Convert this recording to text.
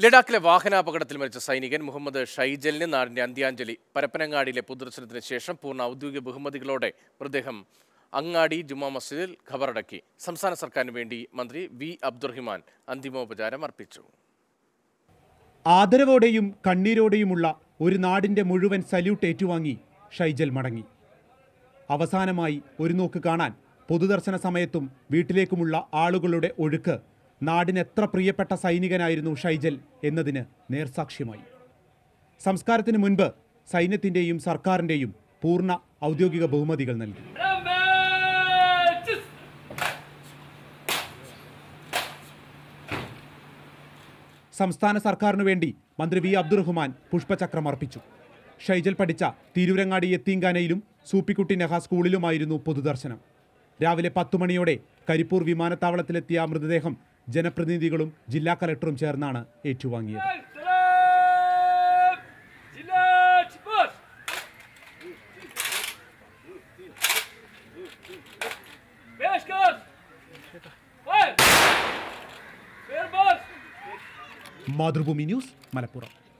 ലഡാക്കിലെ വാഹനാപകടത്തിൽ മരിച്ച സൈനികൻ മുഹമ്മദ് ഷൈജലിന് നാടിന്റെ അന്ത്യാഞ്ജലി പരപ്പനങ്ങാടിയിലെ പൊതുദർശനത്തിന് ശേഷം പൂർണ്ണ ഔദ്യോഗിക ബഹുമതികളോടെ മൃതദേഹം അങ്ങാടി ജുമാ മസ്ജിദിൽ ഖബറടക്കി സംസ്ഥാന സർക്കാരിന് വേണ്ടി മന്ത്രി വി അബ്ദുറഹിമാൻ അന്തിമോപചാരം അർപ്പിച്ചു ആദരവോടെയും കണ്ണീരോടെയുമുള്ള ഒരു നാടിന്റെ മുഴുവൻ സല്യൂട്ട് ഏറ്റുവാങ്ങി ഷൈജൽ മടങ്ങി അവസാനമായി ഒരു നോക്ക് കാണാൻ പൊതുദർശന സമയത്തും വീട്ടിലേക്കുമുള്ള ആളുകളുടെ ഒഴുക്ക് നാടിന് എത്ര പ്രിയപ്പെട്ട സൈനികനായിരുന്നു ഷൈജൽ എന്നതിന് നേർസാക്ഷ്യമായി സംസ്കാരത്തിന് മുൻപ് സൈന്യത്തിന്റെയും സർക്കാരിന്റെയും പൂർണ്ണ ഔദ്യോഗിക ബഹുമതികൾ നൽകി സംസ്ഥാന സർക്കാരിനു വേണ്ടി മന്ത്രി വി അബ്ദുറഹ്മാൻ പുഷ്പചക്രം അർപ്പിച്ചു ഷൈജൽ പഠിച്ച തിരൂരങ്ങാടി യത്തീങ്കാനയിലും സൂപ്പിക്കുട്ടി നെഹ സ്കൂളിലുമായിരുന്നു പൊതുദർശനം രാവിലെ പത്തു മണിയോടെ കരിപ്പൂർ വിമാനത്താവളത്തിലെത്തിയ മൃതദേഹം ജനപ്രതിനിധികളും ജില്ലാ കലക്ടറും ചേർന്നാണ് ഏറ്റുവാങ്ങിയത് Salam! Silah cepat! Beş kız! Fire! Fair boss! Mathrubhumi news Malappuram